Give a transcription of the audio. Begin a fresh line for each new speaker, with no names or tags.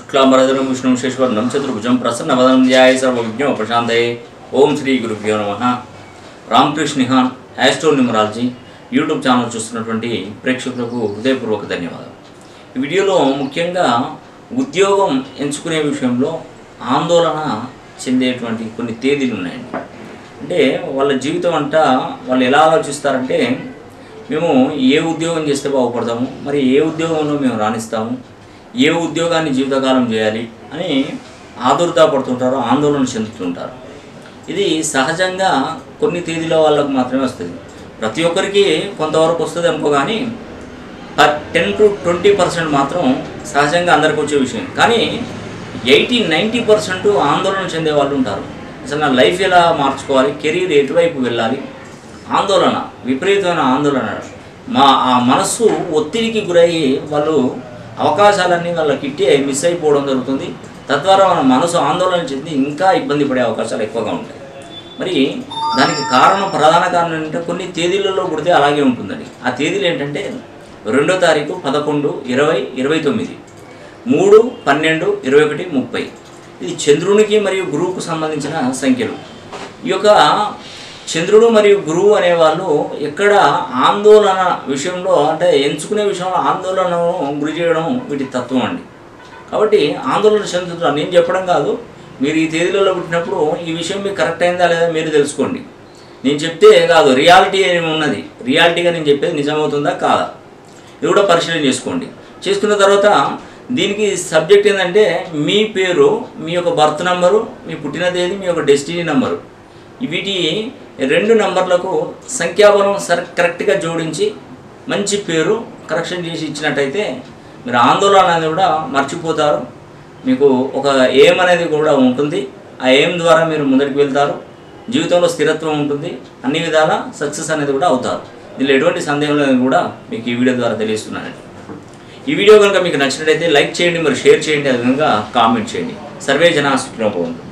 శుక్లాంబరధరం విష్ణు శేశ్వర్ణం చతుర్భుజం ప్రసన్నవదనం ధ్యాయ సర్వవిజ్ఞ ప్రశాంతయే ఓం శ్రీ గురుభ్యో నమ Ramakrishna Nihan astro numerology YouTube channel చూస్తున్నటువంటి ప్రేక్షకులకు హృదయపూర్వక ధన్యవాదాలు ఈ వీడియోలో ముఖ్యంగా ఉద్యోగం ఎంచుకునే విషయంలో ఆందోళన చెందేటువంటి కొన్ని తేదీలు ఉన్నాయండి అంటే వాళ్ళ జీవితం అంట వాళ్ళు ఎలా ఆలోచిస్తారంటే మేము ఏ ఉద్యోగం చేస్తే బాగుపడతాము మరి ఏ ఉద్యోగంలో మేము రాణిస్తాము ఏ ఉద్యోగాన్ని జీవితకాలం చేయాలి అని ఆదుర్దా పడుతుంటారు ఆందోళన చెందుతుంటారు ఇది సహజంగా కొన్ని తేదీల వాళ్ళకు మాత్రమే వస్తుంది ప్రతి ఒక్కరికి కొంతవరకు వస్తుంది అనుకో కానీ టెన్ టు ట్వంటీ పర్సెంట్ మాత్రం సహజంగా అందరికి వచ్చే విషయం కానీ ఎయిటీ నైంటీ పర్సెంట్ ఆందోళన చెందే వాళ్ళు ఉంటారు అసలు నా లైఫ్ ఎలా మార్చుకోవాలి కెరీర్ ఎటువైపు వెళ్ళాలి ఆందోళన విపరీతమైన ఆందోళన మా ఆ మనస్సు ఒత్తిడికి గురయ్యి వాళ్ళు అవకాశాలన్నీ వాళ్ళకి ఇట్టి మిస్ అయిపోవడం జరుగుతుంది తద్వారా మన మనసు ఆందోళన చెంది ఇంకా ఇబ్బంది పడే అవకాశాలు ఎక్కువగా ఉంటాయి మరి దానికి కారణం ప్రధాన కారణం ఏంటంటే కొన్ని తేదీలలో పుడితే అలాగే ఉంటుందండి ఆ తేదీలు ఏంటంటే రెండో తారీఖు పదకొండు ఇరవై ఇరవై తొమ్మిది మూడు పన్నెండు ఇరవై ఒకటి ముప్పై ఇది చంద్రునికి మరియు గురువుకు సంబంధించిన సంఖ్యలు ఈ యొక్క చంద్రుడు మరియు గురువు అనేవాళ్ళు ఎక్కడ ఆందోళన విషయంలో అంటే ఎంచుకునే విషయంలో ఆందోళనను గురి చేయడం వీటి తత్వం అండి కాబట్టి ఆందోళన చెందుతున్నారు నేను చెప్పడం కాదు మీరు ఈ తేదీలలో పుట్టినప్పుడు ఈ విషయం మీకు కరెక్ట్ అయిందా లేదా మీరు తెలుసుకోండి నేను చెప్తే కాదు రియాలిటీ ఏమి ఉన్నది రియాలిటీగా నేను చెప్పేది నిజమవుతుందా కాదా ఇది కూడా పరిశీలన చేసుకోండి చేసుకున్న తర్వాత దీనికి సబ్జెక్ట్ ఏంటంటే మీ పేరు మీ యొక్క బర్త్ నంబరు మీ పుట్టిన తేదీ మీ యొక్క డెస్టినీ నంబరు వీటి రెండు నంబర్లకు సంఖ్యాబలం సర్ కరెక్ట్గా జోడించి మంచి పేరు కరెక్షన్ చేసి ఇచ్చినట్టయితే మీరు ఆందోళన అనేది కూడా మర్చిపోతారు మీకు ఒక ఎయిమ్ అనేది కూడా ఉంటుంది ఆ ఎయిమ్ ద్వారా మీరు ముందరికి వెళ్తారు జీవితంలో స్థిరత్వం ఉంటుంది అన్ని విధాల సక్సెస్ అనేది కూడా అవుతారు దీనిలో ఎటువంటి సందేహం లేదని కూడా మీకు ఈ వీడియో ద్వారా తెలియస్తున్నానండి ఈ వీడియో కనుక మీకు నచ్చినట్లయితే లైక్ చేయండి మరి షేర్ చేయండి అదేవిధంగా కామెంట్ చేయండి సర్వే జనా సుఖినోభవంతు